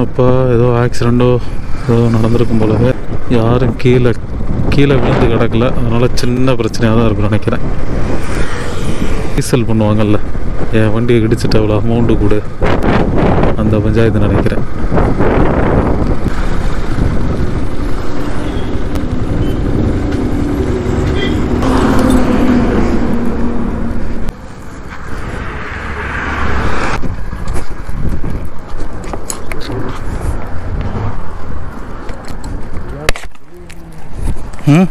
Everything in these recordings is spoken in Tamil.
அப்போ ஏதோ ஆக்சிடெண்ட்டோ ஏதோ நடந்திருக்கும் போலவே யாரும் கீழே கீழே விழுந்து கிடக்கல அதனால் சின்ன பிரச்சனையாக தான் இருக்கும்னு நினைக்கிறேன் டீசல் பண்ணுவாங்கல்ல என் வண்டியை இடிச்சிட்டு அவ்வளோ அமௌண்ட்டு கொடு அந்த பஞ்சாயத்து நினைக்கிறேன் ம்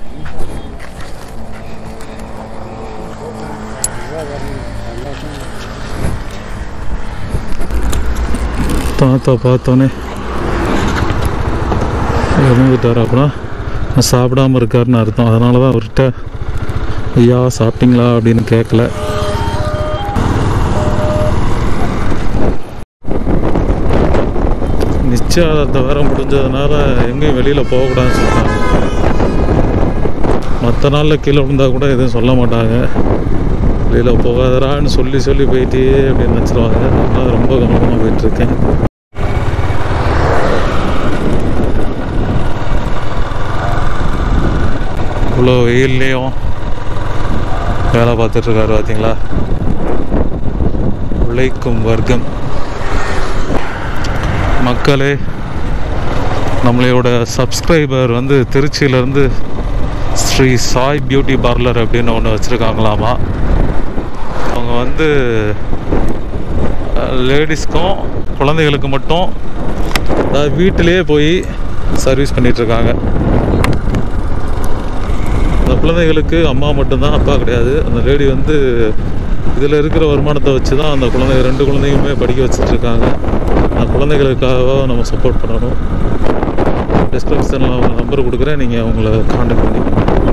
தாத்தா பார்த்தோன்னே இறந்துட்டார் அப்புறம் சாப்பிடாம இருக்காருன்னு அர்த்தம் அதனால தான் அவர்கிட்ட ஐயா சாப்பிட்டீங்களா அப்படின்னு கேட்கல நிச்சயதார்த்தம் வேற முடிஞ்சதுனால எங்கேயும் வெளியில் போகக்கூடாதுன்னு சொல்லிட்டாங்க மற்ற நாளில் கீழே விழுந்தா கூட எதுவும் சொல்ல மாட்டாங்க வெளியில் போகாதரான்னு சொல்லி சொல்லி போயிட்டே அப்படின்னு நினச்சிருவாங்க அதனால ரொம்ப கவனமாக போயிட்டுருக்கேன் இவ்வளோ வெயில்லையும் வேலை பார்த்துட்ருக்காரு பார்த்தீங்களா உழைக்கும் வர்க்கம் மக்களே நம்மளையோட சப்ஸ்கிரைபர் வந்து திருச்சியிலேருந்து ஸ்ரீ சாய் பியூட்டி பார்லர் அப்படின்னு ஒன்று வச்சுருக்காங்களாமா அவங்க வந்து லேடிஸ்க்கும் குழந்தைகளுக்கு மட்டும் அதாவது வீட்டிலேயே போய் சர்வீஸ் பண்ணிகிட்ருக்காங்க அந்த குழந்தைகளுக்கு அம்மா மட்டும்தான் அப்பா கிடையாது அந்த லேடி வந்து இதில் இருக்கிற வருமானத்தை வச்சு தான் அந்த குழந்தை ரெண்டு குழந்தையுமே படிக்க வச்சுட்ருக்காங்க அந்த குழந்தைகளுக்காக நம்ம சப்போர்ட் பண்ணணும் டிஸ்கிரிப்ஷனில் அவங்க நம்பர் கொடுக்குறேன் நீங்கள் அவங்கள காண்டாக்ட் பண்ணி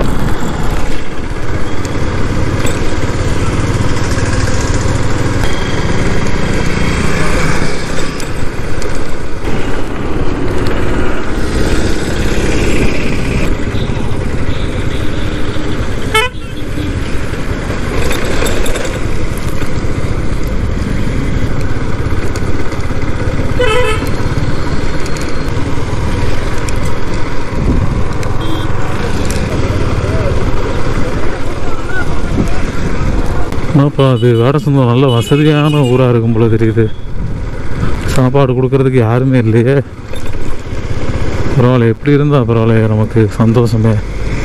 என்னப்பா அது வேடசந்தம் நல்ல வசதியான ஊராக இருக்கும் போல தெரியுது சாப்பாடு கொடுக்கறதுக்கு யாருமே இல்லையே பரவாயில்ல எப்படி இருந்தால் பரவாயில்லையே நமக்கு சந்தோஷமே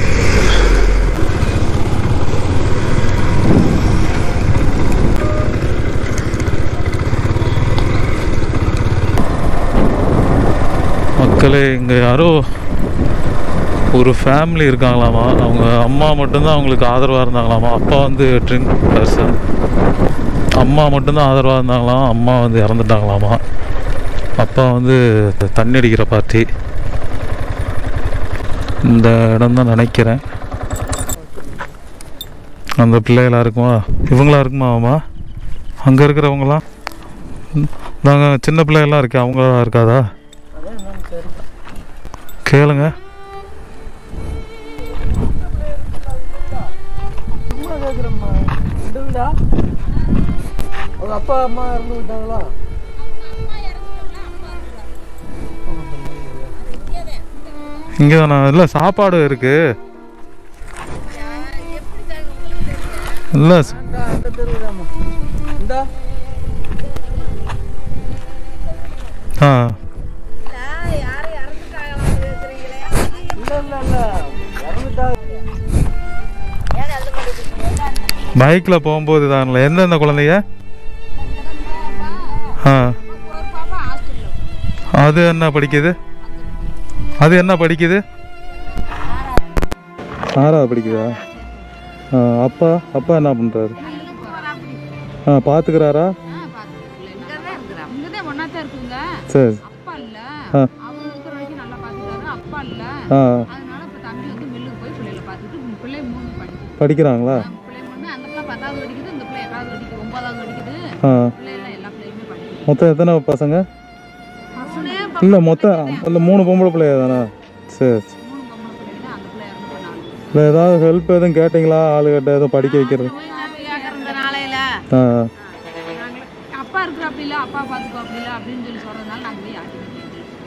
மக்களே இங்கே யாரோ ஒரு ஃபேமிலி இருக்காங்களாமா அவங்க அம்மா மட்டும்தான் அவங்களுக்கு ஆதரவாக இருந்தாங்களாமா அப்பா வந்து ட்ரிங்க் பர்சன் அம்மா மட்டும்தான் ஆதரவாக இருந்தாங்களாம் அம்மா வந்து இறந்துட்டாங்களாமா அப்பா வந்து தண்ணி அடிக்கிற பார்ட்டி இந்த இடம் தான் நினைக்கிறேன் அந்த பிள்ளைகளா இருக்குமா இவங்களா இருக்குமா ஆமா அங்கே இருக்கிறவங்களாம் நாங்கள் சின்ன பிள்ளைகள்லாம் இருக்கே அவங்களா இருக்காதா கேளுங்க சும்மா கேட்குறேம்மா இந்த வீடா அவங்க அப்பா அம்மா இறந்து விட்டாங்களா இங்கே தானே இல்லை சாப்பாடு இருக்கு இல்லை இந்தா அந்த தெருவுதாம்மா இந்தா ஆ இல்லை இல்லை இல்லை இறந்துட்டா பைக்கில் போகும்போது தான்ல எந்தெந்த குழந்தைங்க ஆ அது என்ன படிக்குது அது என்ன படிக்குது ஆறாவது படிக்குதா ஆ அப்பா அப்பா என்ன பண்ணுறாரு ஆ பார்த்துக்கிறாரா இங்கதான் ஒன்னாத்தான் இருக்குங்க சரி அப்பா இல்ல ஆ. அவங்க இருக்கிற வரைக்கும் நல்லா பாத்துக்கிறாரு அப்பா இல்ல ஆ அதனால இப்ப தம்பி வந்து மில்லுக்கு போய் பிள்ளைகளை பார்த்துட்டு பிள்ளை மூணு படிக்குது படிக்கிறாங்களா பிள்ளை மூணு அந்த பிள்ளை பத்தாவது படிக்குது இந்த பிள்ளை எட்டாவது படிக்குது ஒன்பதாவது படிக்குது ஆ பிள்ளைலாம் எல்லா பிள்ளையுமே படிக்குது மொத்தம் எத்தனை பசங்க பசனே இல்லை மொத்தம் இல்லை மூணு பொம்பளை பிள்ளையா தானே சரி சரி. மூணு பொம்பளை பிள்ளைங்க அந்த பிள்ளை இறந்து போனாங்க இல்லை ஏதாவது ஹெல்ப் எதுவும் கேட்டிங்களா ஆளுகிட்ட எதுவும் படிக்க வைக்கிறது கேட்கற நாளையில ஆ நாங்கள் அப்பா இருக்கிற அப்படி இல்லை அப்பா பார்த்துக்கோ அப்படி இல்லை அப்படின்னு சொல்லி சொல்றதுனால நாங்கள் போய் யார்கிட்ட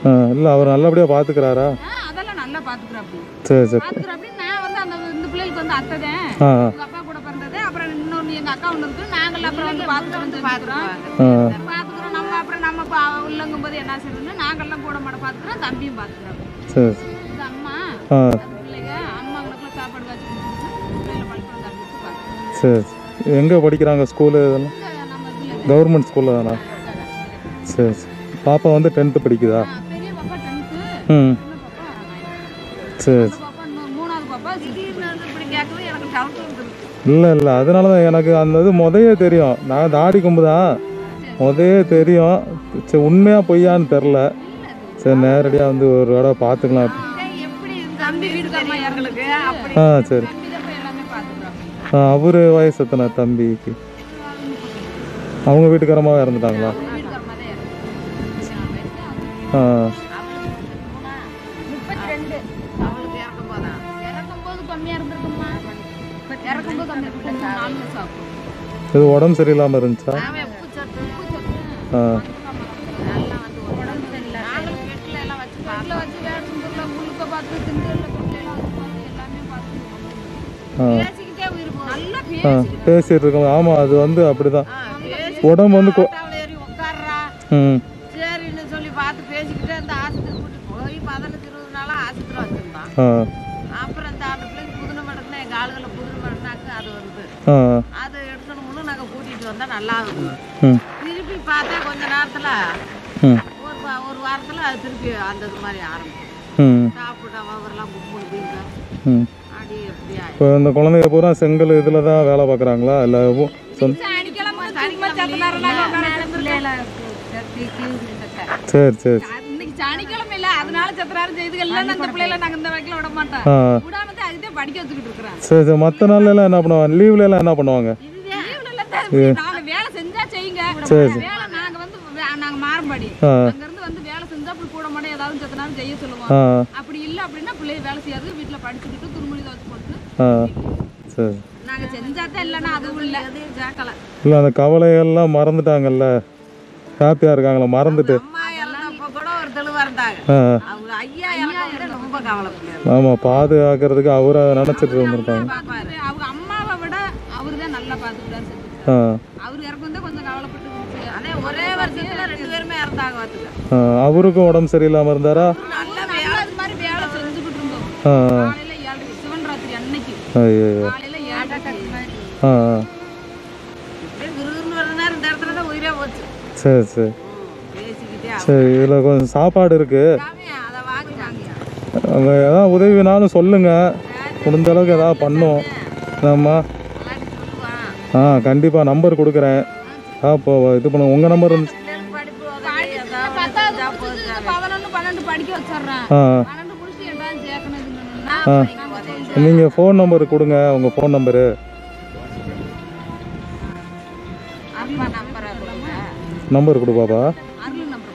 ஆ இல்லை அவர் நல்லபடியாக பார்த்துக்கிறாரா ஆ, அதெல்லாம் நல்லா பாத்துக்கிறாப்படி சரி சரி பாத்துக்கிறாப்படி நான் வந்து அந்த இந்த பிள்ளைகளுக்கு வந்து அத்தை தான் ஆ உங்க அப்பா கூட பிறந்தது அப்புறம் இன்னொன்னு எங்க அக்கா ஒண்ணு இருக்கு நாங்கள் அப்புறம் வந்து பாத்துட்டு வந்து பாத்துக்கிறோம் ஆ பாத்துக்கிறோம் நம்ம அப்புறம் நம்ம பா- உள்ளங்கும் போது என்ன செய்யணும்னு நாங்கெல்லாம் கூட மாட பாத்துக்கிறோம் தம்பியும் பாத்துக்கிறோம் சரி இது அம்மா ஆ அந்த பிள்ளைங்க அம்மாங்களுக்குலாம் சாப்பாடு காய்ச்சி கொடுத்துட்டு பிள்ளைகளை பள்ளிக்கூடம் தம்பிட்டு பாத்துக்கிறோம் சரி எங்கே படிக்கிறாங்க ஸ்கூலு இதெல்லாம் நம்ம இதுல கவர்மெண்ட் ஸ்கூலில் தானா சரி சரி பாப்பா வந்து டென்த்து படிக்குதா ஆ, பெரிய பாப்பா டென்த்து ம் சின்ன பாப்பா ninth. சரி அந்த பாப்பா இன்னும் மூணாவது பாப்பா திடீர்னு வந்து இப்படி கேட்கவே எனக்கு டவுட் வந்துருக்கு இல்லை இல்லை அதனால தான் எனக்கு அந்த இது முதையே தெரியும் நான் தாடி கும்பு தான் முதையே தெரியும் சரி உண்மையாக பொய்யான்னு தெரில சரி நேரடியாக வந்து ஒரு தடவை பார்த்துக்கலாம் எப்படி தம்பி வீட்டுக்காரமா எங்களுக்கு அப்படி ஆ சரி தம்பி தான் போய் எல்லாமே பாத்துக்கிறோம் ஆ அவர் வயசு எத்தனை தம்பிக்கு அவங்க வீட்டுக்காரமாக இறந்துட்டாங்களா வீட்டுக்காரமா தான் இருக்கு ஆ முப்பத்தி ரெண்டு அவளுக்கு இறக்கும் போதா இறக்கும் போது கம்மியா இருந்திருக்குமா இறக்கும் போது கம்மியா இருக்கு நாலு வருஷம் ஆகும் இது உடம்பு சரியில்லாமல் இருந்துச்சா உப்பு சத்து உப்பு சத்து ஆ எல்லாம் வந்து உடம்பு சரியில்லை நாங்களும் வீட்டில் எல்லாம் வச்சு வீட்டில் வச்சு வேடம்பூரில் முழுக்க பார்த்து திண்டுல எல்லாம் வச்சு பார்த்து எல்லாமே பார்த்து ஆ பேசிக்கிட்டே உயிர் போகும் நல்லா ஆ பேசி பேசிட்டு இருக்கோம் ஆமாம் அது வந்து அப்படிதான் உடம்பு வந்து கொ- ஏறி உட்கார்றா ம் சரின்னு சொல்லி பார்த்து பேசிக்கிட்டே இந்த ஆஸ்பத்திரி கூட்டி போய் பதினஞ்சு இருபது நாளா ஆஸ்பத்திரி வச்சிருந்தான் ஆ அப்புறம் இந்த அந்த பிள்ளைக்கு புதுன மடக்குனா எங்கள் ஆளுகளை புதுன மடக்குனாக்கு அது வருது ஆ அது எடுக்கணும்னு நாங்கள் கூட்டிகிட்டு வந்தால் நல்லா இருக்கும் ம் திருப்பி பார்த்தா கொஞ்ச நேரத்தில் ம் ஒரு வா- ஒரு வாரத்தில் அது திருப்பி அந்த இது மாதிரி ஆரம்பிக்கும் ம் சாப்பிட அவரெல்லாம் புக் பண்ணுவீங்க ம் அடி எப்படி ஆயி இப்போ இந்த குழந்தைங்க பூரா செங்கல் இதில் தான் வேலை பார்க்குறாங்களா இல்லை சொந்த சனிக்கிழமை சனிக்கிழமை சரி சரி இன்னைக்கு சனிக்கிழமை இல்ல அதனால சத்திராரு செய்துகள் இல்ல அந்த பிள்ளைல நாங்க இந்த வகையில விட மாட்டோம் ஆ விடாம தான் அதுதே படிக்க வச்சுக்கிட்டு இருக்கிறேன் சரி சரி மற்ற நாள்ல என்ன பண்ணுவாங்க லீவ்ல எல்லாம் என்ன பண்ணுவாங்க நாங்க வேலை செஞ்சா செய்யுங்க சரி. வேலை நாங்க வந்து வே- நாங்க மாறும்படி ஆ அங்க இருந்து வந்து வேலை செஞ்சா அப்படி கூட மாட்டோம் ஏதாவது செத்த நேரம் செய்ய சொல்லுவோம் ஆ அப்படி இல்ல அப்படின்னா பிள்ளைய வேலை செய்யாது வீட்டுல படிச்சுக்கிட்டு துருமொழி துவச்சு போட்டு ஆ சரி நாங்க செஞ்சா தான் இல்லைன்னா அதுவும் இல்ல கேட்கல இல்லை அந்த கவலையெல்லாம் மறந்துட்டாங்கல்ல ஹாப்பியாக இருக்காங்களா மறந்துட்டு அம்மா இறந்தப்ப கூட ஒரு தெளிவா இருந்தாங்க ஆ அவங்க ஐயா இறந்த ரொம்ப கவலைப்படுறாரு ஆமாம் பாதுகாக்கிறதுக்கு அவரை நினச்சிட்டு இருந்திருக்காங்க பாப்பாரு அவங்க அம்மாவை விட அவரு தான் நல்லா பாத்துக்கிட்டாரு செத்து ஆ அவர் இறக்கும் தான் கொஞ்சம் கவலைப்பட்டு இருந்துச்சு. ஆனா ஒரே வருஷத்துல ரெண்டு பேருமே இறந்தாங்க பாத்துக்க ஆ, அவருக்கும் உடம்பு சரியில்லாமல் இருந்தாரா நல்ல வேலை அது மாதிரி வேலை செஞ்சுக்கிட்டு இருந்தோம் ஆ காலையில ஏழரை சிவன் ராத்திரி அன்னைக்கு ஐயோ காலையில ஏழரை ஆ ஆ விருதுன்னு வர நேரம் இந்த இடத்துல தான் உயிரே போச்சு சரி சரி பேசிக்கிட்டே சரி இதில் கொஞ்சம் சாப்பாடு இருக்குது சாமி அதை வாங்கிட்டாங்க அங்கே ஏதாவது உதவினாலும் சொல்லுங்கள் முடிஞ்ச அளவுக்கு ஏதாவது பண்ணுவோம் ஆமாம் விளையாடி சொல்லுவான் ஆ கண்டிப்பாக நம்பர் கொடுக்குறேன் ஆ இப்போ இது பண்ணுங்க உங்கள் நம்பர் வந்து பிள்ளைகளுக்கு படிப்பு உதவி ஏதாவது பத்தாவது பதினொன்று பன்னெண்டு படிக்க வச்சிடுறேன் ஆ பன்னெண்டு முடிச்சு எட்டாவது சேர்க்கணும் ஆ நீங்கள் ஃபோன் நம்பர் கொடுங்க உங்கள் ஃபோன் நம்பரு அப்பா நம்பரை கொடுங்க நம்பர் கொடு பாப்பா அருள் நம்பர்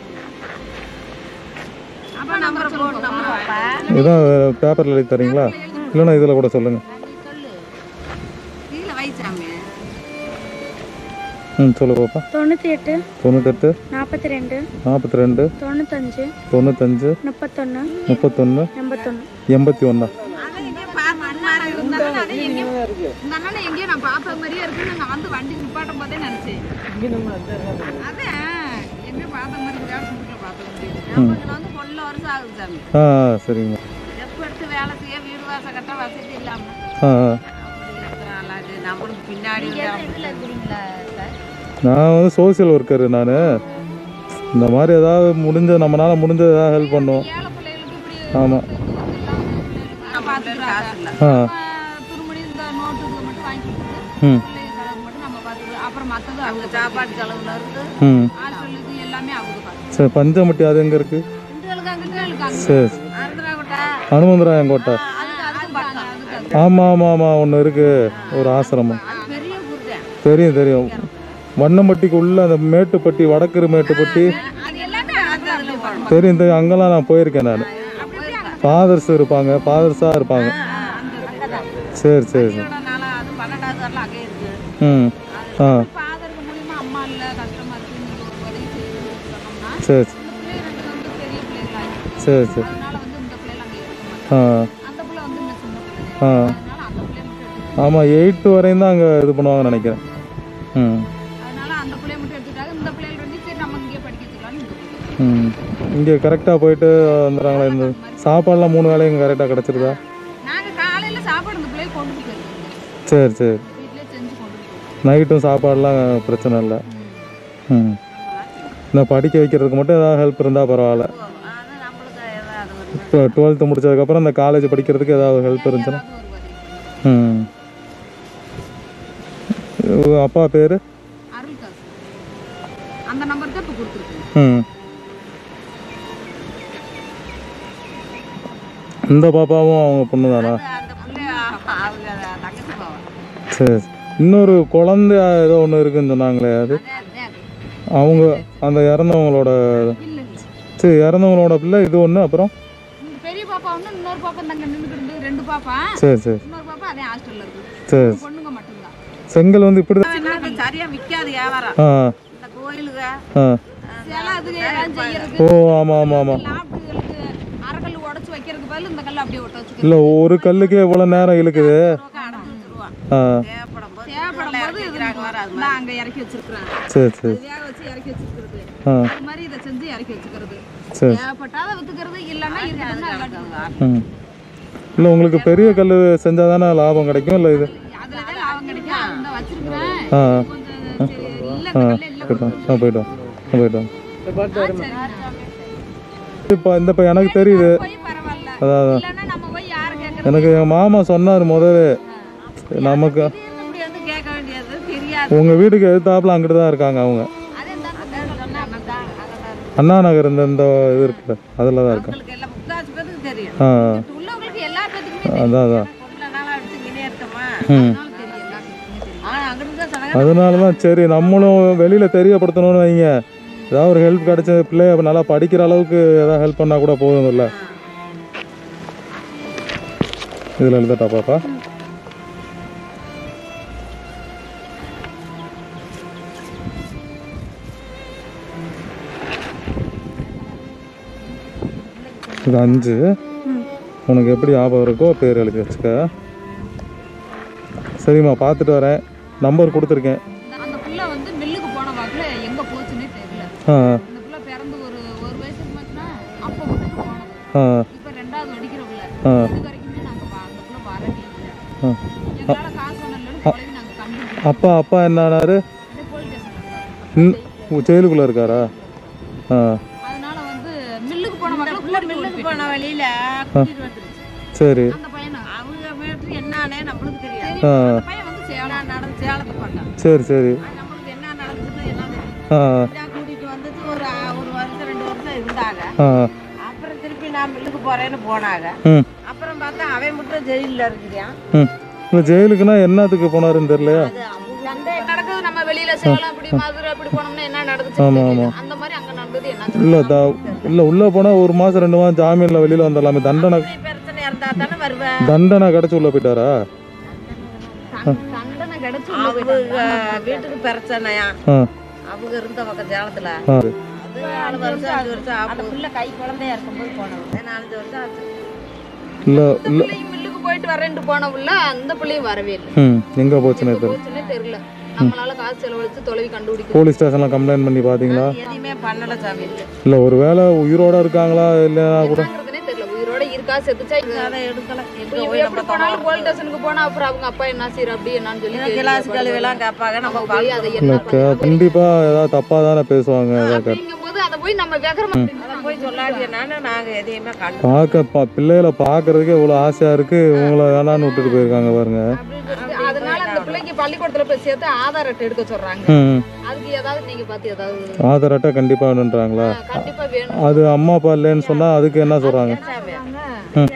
அப்பா நம்பரை போட்டு நம்பர் இதான் பேப்பரில் எழுதி தரீங்களா இல்லைன்னா இதில் கூட சொல்லுங்கள் சொல்லு கீழே வைச்சாமே ம் சொல்லு பாப்பா தொண்ணூற்றி எட்டு தொண்ணூத்தெட்டு நாற்பத்தி ரெண்டு நாற்பத்தி ரெண்டு தொண்ணூத்தஞ்சு தொண்ணூத்தஞ்சு முப்பத்தொன்று முப்பத்தொன்று எண்பத்தொன்று எண்பத்தி ஒன்றா அதை எங்கேயோ பார்த்த மாதிரி இருந்தாலும் அதை எங்கேயோ இந்த அண்ணனை எங்கேயோ நான் பார்த்த மாதிரியே இருக்குன்னு நான் வந்து வண்டி நிப்பாட்டும் போதே நினைச்சேன் அதான் எங்கேயோ பார்த்த மாதிரி வேலை செஞ்சுட்டு பார்த்த முடியும் நமக்கு வந்து கொள்ள வருஷம் ஆகுது சாமி ஆ ஆ, சரிங்க எப்போ எடுத்து வேலை செய்ய வீடு வாசல் கட்ட வசதி இல்லாம ஆ ஆ அப்படி இருக்கிறாள் அது நம்மளுக்கு பின்னாடி நான் வந்து சோஷியல் ஒர்க்கர் நான் இந்த மாதிரி ஏதாவது முடிஞ்ச நம்மளால் முடிஞ்ச ஏதாவது ஹெல்ப் பண்ணுவோம் ஏழை பிள்ளைகளுக்கு இப்படி ஆமாம் பார்த்துக்கிறாங்க ஆ துருமணி இந்த நோட்டு இது மட்டும் வாங்கி கொடுத்து ம் பிள்ளைங்க செலவு மட்டும் நம்ம பார்த்துக்கலாம் அப்புறம் மற்றது அவங்க சாப்பாடு செலவுல இருந்து ம் ஹாஸ்டலுக்கு எல்லாமே அவங்க பார்த்து சரி பஞ்சமட்டி அது எங்கே இருக்குது இந்துகளுக்கு அங்கிட்டு இருக்காங்க சரி ஆந்திராவிட்ட அனுமந்தராயன் கோட்டை அதுக்கு அதுக்கும் பக்கம் அதுக்கு ஆமாம் ஆமாம் ஆமாம் ஒன்று இருக்குது ஒரு ஆசிரமம் அது பெரிய ஊர் தான் தெரியும் தெரியும் வண்ணம்பட்டிக்கு உள்ள அந்த மேட்டுப்பட்டி வடக்கு மேட்டுப்பட்டி அது எல்லாமே அது அதில் போடணும் தெரியும் தெரியும் அங்கெல்லாம் நான் போயிருக்கேன் நான் ஃபாதர்ஸ் இருப்பாங்க ஃபாதர்ஸாக இருப்பாங்க சரி சரி சரி நாளா அது பன்னெண்டாவது வரல அங்கே இருக்கு ம் ஆ ஃபாதருக்கு மூலியமா அம்மா இல்லை கஷ்டமா இருக்குன்னு ஒரு உதவி செய்யணும்னு சொன்னோம்னா சரி இந்த பிள்ளை ரெண்டு வந்து பெரிய பிள்ளைகளா சரி சரி அதனால வந்து இந்த பிள்ளைல அங்கே இருக்க மாட்டோம் ஆ அந்த பிள்ளை வந்து இன்னும் சின்ன பிள்ளை ஆ அதனால அந்த பிள்ளைய மட்டும் எடுத்து ஆமாம் எயித்து வரையும் தான் அங்கே இது பண்ணுவாங்கன்னு நினைக்கிறேன் ம் அதனால அந்த பிள்ளைய மட்டும் எடுத்துட்டாங்க இந்த பிள்ளைகள் வந்து சரி நம்ம இங்கே படிக்க வச்சுக்கலாம்னு இந்த பிள்ளை ம் இங்கே கரெக்டாக போயிட்டு வந்துடுறாங்களா இந்த சாப்பாடுலாம் மூணு வேலையும் கரெக்டாக கிடச்சிருதா நாங்க காலையில சாப்பாடு இந்த பிள்ளைய கொண்டு போயிருக்கோம் சரி சரி வீட்லயே செஞ்சு கொண்டு போயிருக்கோம் நைட்டும் சாப்பாடுலாம் பிரச்சனை இல்லை ம் இந்த படிக்க வைக்கிறதுக்கு மட்டும் ஏதாவது ஹெல்ப் இருந்தால் பரவாயில்ல அது நம்மளுக்கு ஏதாவது ஒரு இப்போ டுவெல்த்து முடிச்சதுக்கப்புறம் இந்த காலேஜ் படிக்கிறதுக்கு ஏதாவது ஹெல்ப் இருந்துச்சுன்னா ஏதாவது ஒரு உதவி ம் உங்க அப்பா பேர் அருள் காசு அந்த நம்பர் தான் இப்போ கொடுத்துருக்கேன் ம் இந்த பாப்பாவும் அவங்க பொண்ணு தானா அந்த பிள்ளை அவங்க தங்கச்சி பாவம் சரி இன்னொரு குழந்தை ஏதோ ஒன்று இருக்குன்னு சொன்னாங்களே அது அவங்க அந்த இறந்தவங்களோட இல்லை சரி இறந்தவங்களோட பிள்ளை இது ஒன்று அப்புறம் இந்த பெரிய பாப்பா ஒன்று இன்னொரு பாப்பா தங்க நின்றுக்கிட்டு இருந்து ரெண்டு பாப்பா சரி சரி இன்னொரு பாப்பா அதே ஹாஸ்டல்ல இருக்கு சரி பொண்ணுங்க மட்டும்தான் செங்கல் வந்து இப்படி தான் சரியா விற்காது வியாபாரம் ஆ இந்த கோயிலுக்கு ஆ சில அதுக்கு எல்லாம் செய்யறது ஓ ஆமாம் ஆமாம் ஆமாம் லாப்டுகளுக்கு அரைக்கல் உடச்சு வைக்கிறதுக்கு பதில் இந்த கல் அப்படியே ஒட்ட வச்சுக்கலாம் இல்லை ஒரு கல்லுக்கே இவ்வளோ நேரம் இழுக்குது ஆ தேவைப்படும் போது இது நான் அங்க இறக்கி வச்சிருக்கிறேன் சரி சரி வேக வச்சு இறக்கி வச்சிருக்கிறது ஆ அது மாதிரி இதை செஞ்சு இறக்கி வச்சுக்கிறது சரி தேவைப்பட்டாத வித்துக்கிறது இல்லைன்னா இருக்குதுன்னா இல்லாட்டி ம் இல்லை உங்களுக்கு பெரிய கல் செஞ்சால் தானே லாபம் கிடைக்கும் இல்லை இது அதுல தான் லாபம் கிடைக்கும் அந்த வச்சிருக்கிறேன் ஆ கொஞ்சம் சரி, இல்ல ஆ இந்த கல்ல இல்ல போயிட்டோம் ஆ போயிட்டோம் ஆ போயிட்டோம் சரிங்க. இப்போ இந்த இப்போ எனக்கு தெரியுது போய் பரவாயில்ல அதான் அதான் இல்லைன்னா நம்ம போய் யாரை கேட்கறது எனக்கு எங்கள் மாமா சொன்னார் முதல்ல நமக்கு இப்படி வந்து கேட்க வேண்டியது தெரியாது உங்கள் வீட்டுக்கு எதிர்த்தாப்புல அங்கிட்டு தான் இருக்காங்க அவங்க அதே தான் அண்ணா நகர் இந்த இந்த இது இருக்குல்ல அதில் தான் இருக்காங்க உங்களுக்கு எல்லாம் முக்காசு பேருக்கு தெரியும் ஆ உள்ளவங்களுக்கு எல்லா பேத்துக்குமே அதான் அதான் கொஞ்ச நாளா எடுத்து இங்கே இருக்கமா ம் அதனால தெரியும் எல்லா பேத்துக்குமே தெரியும் ஆனா அங்கிட்டு தான் சடங்கு அதனால தான் சரி நம்மளும் வெளியில் தெரியப்படுத்தணும்னு வைங்க ஏதாவது ஒரு ஹெல்ப் கிடைச்ச பிள்ளைய அப்ப நல்லா படிக்கிற அளவுக்கு ஏதாவது ஹெல்ப் பண்ணால் கூட போதும்ல இதில் எழுதட்டா பாப்பா இது அஞ்சு உனக்கு எப்படி ஞாபகம் இருக்கோ பேர் எழுதி வச்சுக்க சரிம்மா பார்த்துட்டு வரேன் நம்பர் கொடுத்துருக்கேன் அந்த- அந்த புள்ள வந்து மில்லுக்கு போன வாக்குல எங்க போச்சுன்னே தெரியல ஆ அந்த புள்ள பிறந்து ஒரு ஒரு வயசுக்கு மட்டும்னா அப்ப விட்டுட்டு போனது ஆ இப்ப ரெண்டாவது வடிக்கிற புள்ள ஆ இது வரைக்குமே நாங்க பா- அந்த புள்ள வரவே இல்லை ஆ எங்களால காசு ஒன்றும் தொலைவி நாங்க கண்டுபிடிச்சோம் அப்பா அப்பா என்னானாரு போலீஸ் ஸ்டேஷன் ம், ஜெயிலுக்குள்ள இருக்காரா ஆ அதனால வந்து மில்லுக்கு போன வாக்குல புள்ள மில்லுக்கு போன வழியில கூட்டிட்டு வந்துருச்சு சரி அந்த பையனை அவங்க மேட்ரு என்னன்னே நம்மளுக்கு தெரியாது ஆ அந்த பையன் வந்து சேலம் நடந்து சேலத்துக்கு போட்டான் சரி சரி நம்மளுக்கு என்ன நடந்துச்சுன்னு என்ன தெரியும் ஆ நான் கூட்டிட்டு வந்துட்டு ஒரு ஆ- ஒரு வருஷம் ரெண்டு வருஷம் இருந்தாங்க ஆ அப்புறம் திருப்பி நான் மில்லுக்கு போறேன்னு போனாங்க ம் அப்புறம் பார்த்தா அவன் மட்டும் ஜெயிலில் இருக்கிறான் ம் இல்லை ஜெயிலுக்குன்னா என்னத்துக்கு போனாருன்னு தெரியலையா அது அவங்க நடக்குது நம்ம வெளியில சேலம் அப்படி மதுரை அப்படி போனோம்னா என்ன நடந்துச்சு ஆமா, தெரியல. அந்த மாதிரி அங்க நடந்தது என்ன இல்லை த இல்லை உள்ளே போனால் ஒரு மாதம் ரெண்டு மாதம் ஜாமீனில் வெளியில் வந்துடலாமே தண்டனை பிரச்சனை இருந்தா தானே வருவேன் தண்டனை கிடச்சி உள்ளே போயிட்டாரா தண்டனை கிடைச்சு அவங்க வீட்டுக்கு பிரச்சனையா ஆ அவங்க இருந்த பக்கம் சேலத்துல ஆ அது நாலு வருஷம் அஞ்சு வருஷம் அந்த புள்ள கை குழந்தையா இருக்கும்போது போனவங்க நாலஞ்சு வருஷம் ஆச்சு இல்லை இல்லை பிள்ளையும் மில்லுக்கு போயிட்டு வரேன்ட்டு போன புள்ள அந்த பிள்ளையும் வரவே இல்லை ம் எங்கே போச்சுன்னே தெரியல போச்சுன்னே தெரியல நம்மளால காசு செலவழிச்சு தொலைவி கண்டுபிடிக்க போலீஸ் ஸ்டேஷனில் கம்ப்ளைண்ட் பண்ணி பார்த்தீங்களா எதுவுமே பண்ணல சாமி இல்லை ஒரு வேளை உயிரோட இருக்காங்களா இல்லைனா கூட என்னங்கிறதுனே தெரியல உயிரோட இருக்கா செத்துச்சா அதை எடுக்கல எப்படி போனாலும் போலீஸ் ஸ்டேஷனுக்கு போனா அப்புறம் அவங்க அப்பா என்ன செய்யற அப்படி என்னன்னு சொல்லி கிளாஸ் கழுவி எல்லாம் கேட்பாங்க நம்ம போய் அதை என்ன இல்லை கண்டிப்பாக ஏதாவது தப்பாக தானே பேசுவாங்க ஏதாவது அப்படிங்கும் போது அதை போய் நம்ம கேக்குறோம் அதை போய் சொல்லாடி என்னன்னு நாங்க எதையுமே காட்ட பார்க்க பா பிள்ளைகளை பார்க்கறதுக்கே இவ்வளோ ஆசையாக இருக்குது உங்களை வேணான்னு விட்டுட்டு போயிருக்காங்க பாருங்க அதனால அந்த பிள்ளைக்கு பள்ளிக்கூடத்துல போய் சேர்த்து ஆதார் அட்டை எடுக்க சொல்றாங்க ம் அதுக்கு ஏதாவது நீங்க பார்த்து ஏதாவது ஆதார் அட்டை கண்டிப்பாக வேணுன்றாங்களா கண்டிப்பா வேணும் அது அம்மா அப்பா இல்லைன்னு சொன்னால் அதுக்கு என்ன சொல்கிறாங்க ம்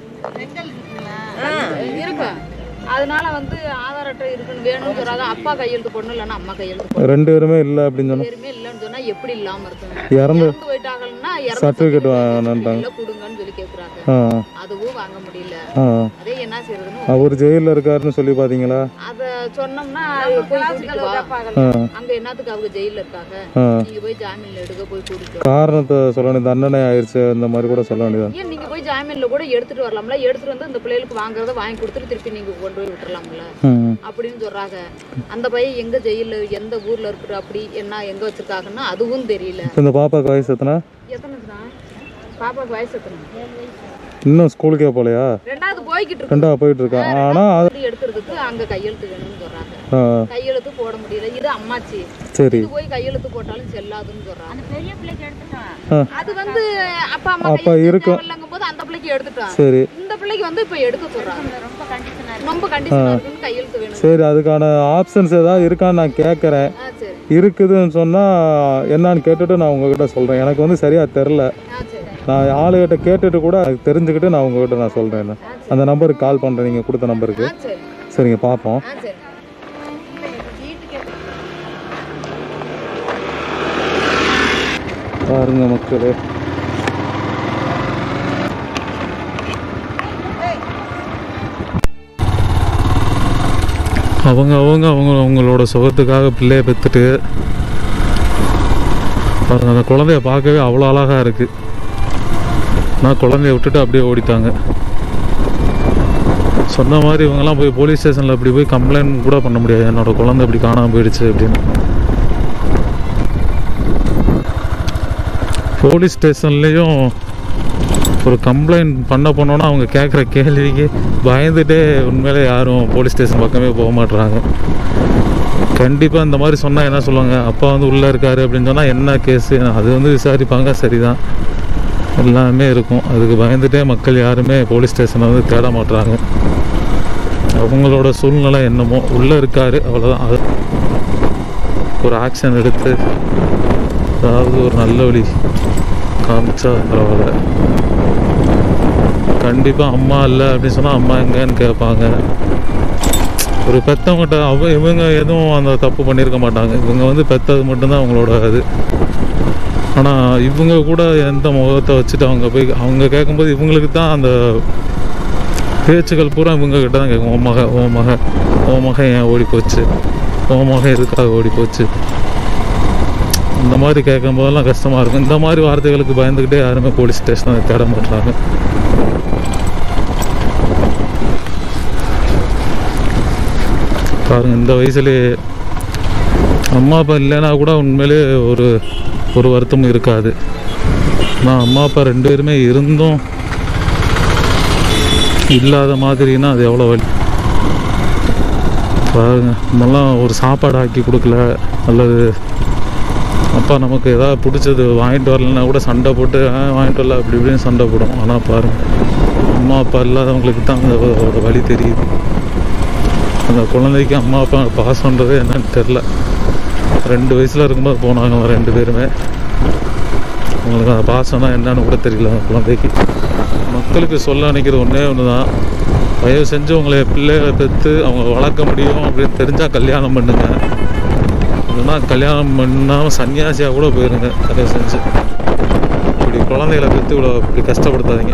இருக்கு அதனால வந்து ஆதார் அட்டை இருக்குன்னு வேணும்னு சொல்றாங்க அப்பா கையெழுத்து போடணும் இல்லைன்னா அம்மா கையெழுத்து போடணும் ரெண்டு பேருமே இல்லை அப்படின்னு சொன்னால் பேருமே இல்லைன்னு சொன்னா எப்படி இல்லாம இருக்கும் இறந்து இறந்து போயிட்டாங்கன்னா இறந்த சர்டிஃபிகேட் certificate வேணுன்றாங்க இல்ல கொடுங்கன்னு சொல்லி கேக்குறாங்க ஆ அதுவும் வாங்க முடியல ஆ அதே என்ன செய்யறதுன்னு அவர் ஜெயிலில் இருக்காருன்னு சொல்லி பார்த்தீங்களா அதை சொன்னோம்னா அது போய் கூட்டிட்டு வா. ஆ அங்க என்னத்துக்கு அவங்க ஜெயில இருக்காங்க ஆ நீங்க போய் ஜாமீன்ல எடுக்க போய் கூட்டிட்டு வா. காரணத்தை சொல்ல வேண்டியது தண்டனை ஆயிடுச்சு இந்த மாதிரி கூட சொல்ல வேண்டியது ஏன் நீங்க போய் ஜாமீன்ல கூட எடுத்துட்டு வரலாம்ல எடுத்துட்டு வந்து இந்த பிள்ளைகளுக்கு வாங்குறத வாங்கி கொடுத்துட்டு திருப்பி நீங்க கொண்டு போய் விட்டுறலாம்ல ம் அப்படின்னு சொல்றாங்க அந்த பையன் எங்க ஜெயில எந்த ஊர்ல இருக்கிற அப்படி என்ன எங்க வச்சிருக்காங்கன்னா அதுவும் தெரியல இப்போ இந்த பாப்பாக்கு வயசு எத்தனை எத்தனை தான் பாப்பாக்கு வயசு எத்தனை இன்னும் ஸ்கூலுக்கே போகலையா ரெண்டாவது போய்கிட்டு இருக்கு ரெண்டா போயிட்டு இருக்கா ஆனால் அது அப்படி எடுக்கிறதுக்கு அங்க கையெழுத்து வேணும்னு சொல்றாங்க ஆ கையெழுத்து போட முடியல இது அம்மாச்சி சரி இது போய் கையெழுத்து போட்டாலும் செல்லாதுன்னு சொல்றாங்க அந்த பெரிய பிள்ளைக்கு ஆ. எடுத்துட்டான் அது வந்து அப்பா அம்மா அப்பா இருக்கும். இல்லங்கும் போது அந்த பிள்ளைக்கு எடுத்துட்டான் சரி இந்த பிள்ளைக்கு வந்து இப்ப எடுக்க சொல்றாங்க ரொம்ப கண்டிஷனா ரொம்ப கண்டிஷனா இருக்குன்னு கையெழுத்து வேணும் சரி அதுக்கான ஆப்ஷன்ஸ் ஏதாவது இருக்கான்னு நான் கேட்குறேன் ஆ சரி இருக்குதுன்னு சொன்னால் என்னன்னு கேட்டுட்டு நான் உங்ககிட்ட சொல்கிறேன் எனக்கு வந்து சரியாக தெரில ஆ சரி நான் ஆளுகிட்ட கேட்டுட்டு கூட அது தெரிஞ்சுக்கிட்டு நான் உங்ககிட்ட நான் சொல்கிறேன் அந்த நம்பருக்கு கால் பண்ணுறேன் நீங்கள் கொடுத்த நம்பருக்கு ஆ சரி சரிங்க பார்ப்போம் ஆ சரி வீட்டுக்கு பாருங்க மக்களே அவங்க அவங்க அவங்க அவங்களோட சுகத்துக்காக பிள்ளைய பெற்றுட்டு பாருங்க அந்த குழந்தைய பார்க்கவே அவ்வளோ அழகாக இருக்குது நான் குழந்தைய விட்டுட்டு அப்படியே ஓடிட்டாங்க சொன்ன மாதிரி இவங்கெல்லாம் போய் போலீஸ் ஸ்டேஷனில் அப்படி போய் கம்ப்ளைண்ட் கூட பண்ண முடியாது என்னோட குழந்தை இப்படி காணாமல் போயிடுச்சு அப்படின்னு போலீஸ் ஸ்டேஷன்லேயும் ஒரு கம்ப்ளைண்ட் பண்ண போனோன்னா அவங்க கேட்குற கேள்விக்கு பயந்துட்டே உண்மையிலே யாரும் போலீஸ் ஸ்டேஷன் பக்கமே போக மாட்றாங்க கண்டிப்பாக இந்த மாதிரி சொன்னால் என்ன சொல்லுவாங்க அப்பா வந்து உள்ளே இருக்காரு அப்படின்னு சொன்னால் என்ன கேஸு அது வந்து விசாரிப்பாங்க சரிதான் எல்லாமே இருக்கும் அதுக்கு பயந்துட்டே மக்கள் யாருமே போலீஸ் ஸ்டேஷனை வந்து தேட மாட்றாங்க அவங்களோட சூழ்நிலை என்னமோ உள்ளே இருக்காரு அவ்வளோதான் அது ஒரு ஆக்ஷன் எடுத்து அதாவது ஒரு நல்ல வழி காமிச்சா பரவாயில்ல கண்டிப்பாக அம்மா இல்லை அப்படின்னு சொன்னால் அம்மா எங்கன்னு கேட்பாங்க ஒரு பெத்தவங்ககிட்ட அவ இவங்க எதுவும் அந்த தப்பு பண்ணியிருக்க மாட்டாங்க இவங்க வந்து பெத்தது மட்டும்தான் அவங்களோட இது ஆனால் இவங்க கூட எந்த முகத்தை வச்சுட்டு அவங்க போய் அவங்க கேட்கும்போது இவங்களுக்கு தான் அந்த பேச்சுக்கள் பூரா இவங்க கிட்ட தான் கேட்கும் ஓ மக ஓ மக ஓ மகன் ஏன் ஓடி போச்சு ஓ மகன் எதுக்காக ஓடி போச்சு இந்த மாதிரி கேட்கும் போதெல்லாம் கஷ்டமாக இருக்கும் இந்த மாதிரி வார்த்தைகளுக்கு பயந்துக்கிட்டே யாருமே போலீஸ் ஸ்டேஷனை தேட மாட்டாங்க பாருங்க இந்த வயசுலேயே அம்மா அப்பா இல்லைன்னா கூட உண்மையிலே ஒரு ஒரு வருத்தமும் இருக்காது நான் அம்மா அப்பா ரெண்டு பேருமே இருந்தும் இல்லாத மாதிரின்னா அது எவ்வளோ வலி பாருங்க நம்மலாம் ஒரு சாப்பாடு ஆக்கி கொடுக்கல அல்லது அப்பா நமக்கு ஏதாவது பிடிச்சது வாங்கிட்டு வரலன்னா கூட சண்டை போட்டு "ஆ, வாங்கிட்டு வரல அப்படி இப்படின்னு சண்டை போடும் ஆனால் பாருங்க அம்மா அப்பா இல்லாதவங்களுக்கு தான் அந்த ஒரு வழி தெரியுது அந்த குழந்தைக்கு அம்மா அப்பா பாசன்றது என்னன்னு தெரில ரெண்டு வயசில் இருக்கும்போது போனாங்க ரெண்டு பேருமே அவங்களுக்கு அந்த பாசம்னா என்னன்னு கூட தெரியல அந்த குழந்தைக்கு மக்களுக்கு சொல்ல நினைக்கிறது ஒன்றே ஒன்று தான் தயவு செஞ்சு உங்களை பிள்ளைகளை பெற்று அவங்க வளர்க்க முடியும் அப்படின்னு தெரிஞ்சால் கல்யாணம் பண்ணுங்க இல்லைன்னா கல்யாணம் பண்ணாமல் சன்னியாசியாக கூட போயிருங்க தயவு செஞ்சு இப்படி குழந்தைகளை பெற்று இவ்வளோ இப்படி கஷ்டப்படுத்தாதீங்க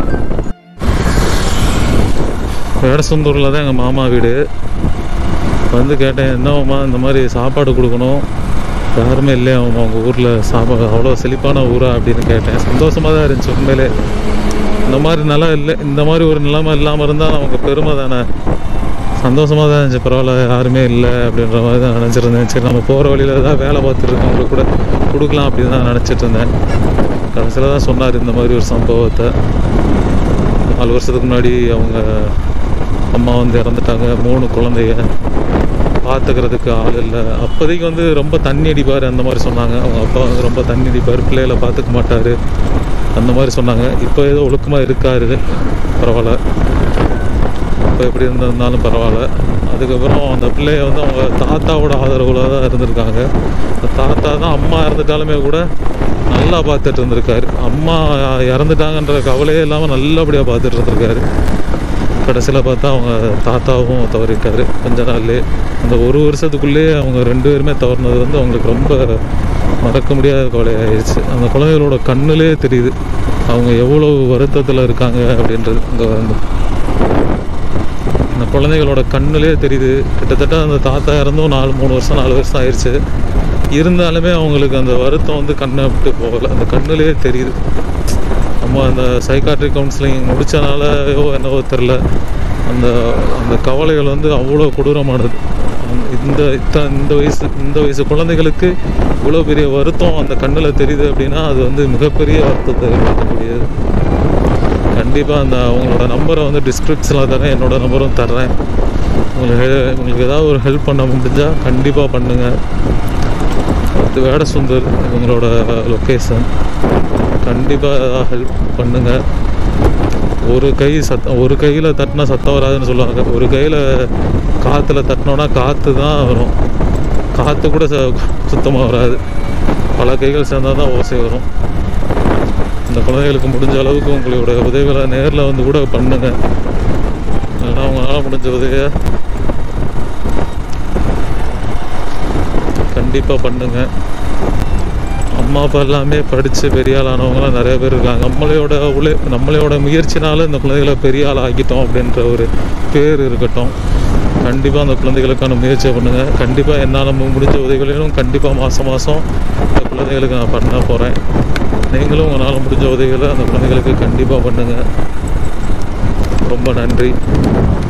வேடசந்தூரில் தான் எங்கள் மாமா வீடு வந்து கேட்டேன் என்னம்மா இந்த மாதிரி சாப்பாடு கொடுக்கணும் யாருமே இல்லையா அவங்க அவங்க ஊரில் சாப்பாடு அவ்வளோ செழிப்பான ஊரா அப்படின்னு கேட்டேன் சந்தோஷமாக தான் இருந்துச்சு உண்மையிலே இந்த மாதிரி நிலம் இல்லை இந்த மாதிரி ஒரு நிலைமை இல்லாமல் இருந்தால் நமக்கு பெருமை தானே சந்தோஷமாக தான் இருந்துச்சு பரவாயில்ல யாருமே இல்லை அப்படின்ற மாதிரி தான் நினச்சிருந்தேன் சரி நம்ம போகிற வழியில் தான் வேலை பார்த்துட்டு இருக்கவங்களுக்கு கூட கொடுக்கலாம் அப்படின்னு தான் நினச்சிட்டு இருந்தேன் கடைசியில் தான் சொன்னார் இந்த மாதிரி ஒரு சம்பவத்தை நாலு வருஷத்துக்கு முன்னாடி அவங்க அம்மா வந்து இறந்துட்டாங்க மூணு குழந்தைய பார்த்துக்கிறதுக்கு ஆள் இல்லை அப்போதைக்கு வந்து ரொம்ப தண்ணி அடிப்பார் அந்த மாதிரி சொன்னாங்க அவங்க அப்பா வந்து ரொம்ப தண்ணி அடிப்பார் பிள்ளைகளை பார்த்துக்க மாட்டார் அந்த மாதிரி சொன்னாங்க இப்போ ஏதோ ஒழுக்கமாக இருக்காரு பரவாயில்ல இப்போ எப்படி இருந்திருந்தாலும் பரவாயில்ல அதுக்கப்புறம் அந்த பிள்ளைய வந்து அவங்க தாத்தாவோட ஆதரவில் தான் இருந்திருக்காங்க அந்த தாத்தா தான் அம்மா இறந்துட்டாலுமே கூட நல்லா பார்த்துட்டு இருந்திருக்காரு அம்மா இறந்துட்டாங்கன்ற கவலையே இல்லாமல் நல்லபடியாக பார்த்துட்டு இருந்திருக்காரு கடைசியில் பார்த்தா அவங்க தாத்தாவும் தவறிட்டாரு கொஞ்ச நாள்லே அந்த ஒரு வருஷத்துக்குள்ளேயே அவங்க ரெண்டு பேருமே தவறினது வந்து அவங்களுக்கு ரொம்ப மறக்க முடியாத கவலை ஆயிடுச்சு அந்த குழந்தைகளோட கண்ணுலே தெரியுது அவங்க எவ்வளோ வருத்தத்தில் இருக்காங்க அப்படின்றது அங்கே வந்து அந்த குழந்தைகளோட கண்ணுலே தெரியுது கிட்டத்தட்ட அந்த தாத்தா இறந்தும் நாலு மூணு வருஷம் நாலு வருஷம் ஆயிடுச்சு இருந்தாலுமே அவங்களுக்கு அந்த வருத்தம் வந்து கண்ணை விட்டு போகலை அந்த கண்ணுலே தெரியுது நம்ம அந்த சைக்காட்ரிக் கவுன்சிலிங் முடித்தனாலயோ என்னவோ தெரில அந்த அந்த கவலைகள் வந்து அவ்வளோ கொடூரமானது அந்த- இந்த இத்த இந்த வயசு இந்த வயசு குழந்தைகளுக்கு இவ்வளோ பெரிய வருத்தம் அந்த கண்ணில் தெரியுது அப்படின்னா அது வந்து மிகப்பெரிய வருத்தத்தை ஏற்படுத்தக்கூடியது கண்டிப்பாக அந்த அவங்களோட நம்பரை வந்து டிஸ்கிரிப்ஷனில் தரேன் என்னோட நம்பரும் தர்றேன் உங்களுக்கு உங்களுக்கு ஏதாவது ஒரு ஹெல்ப் பண்ண முடிஞ்சால் கண்டிப்பாக பண்ணுங்கள் இது வேடசுந்தர் இவங்களோட லொக்கேஷன் கண்டிப்பாக ஏதாவது ஹெல்ப் பண்ணுங்கள் ஒரு கை சத்தம் ஒரு கையில் தட்டினா சத்தம் வராதுன்னு சொல்லுவாங்க ஒரு கையில் காற்றுல தட்டினோன்னா காற்று தான் வரும் காற்று கூட ச சுத்தமாக வராது பல கைகள் சேர்ந்தால் தான் ஓசை வரும் இந்த குழந்தைகளுக்கு முடிஞ்ச அளவுக்கு உங்களோட உதவிகளை நேரில் வந்து கூட பண்ணுங்க இல்லைன்னா உங்களால் முடிஞ்ச உதவியை கண்டிப்பாக பண்ணுங்க அம்மா அப்பா எல்லாமே படித்து பெரிய ஆள் ஆனவங்களாம் நிறைய பேர் இருக்காங்க நம்மளையோட உழை நம்மளையோட முயற்சினால இந்த குழந்தைகளை பெரிய ஆள் ஆக்கிட்டோம் அப்படின்ற ஒரு பேர் இருக்கட்டும் கண்டிப்பாக அந்த குழந்தைகளுக்கான முயற்சியை பண்ணுங்கள் கண்டிப்பாக என்னால் முடிஞ்ச உதவிகளையும் கண்டிப்பாக மாதம் மாதம் இந்த குழந்தைகளுக்கு நான் பண்ண போகிறேன் நீங்களும் உங்களால் முடிஞ்ச உதவிகளை அந்த குழந்தைகளுக்கு கண்டிப்பாக பண்ணுங்கள் ரொம்ப நன்றி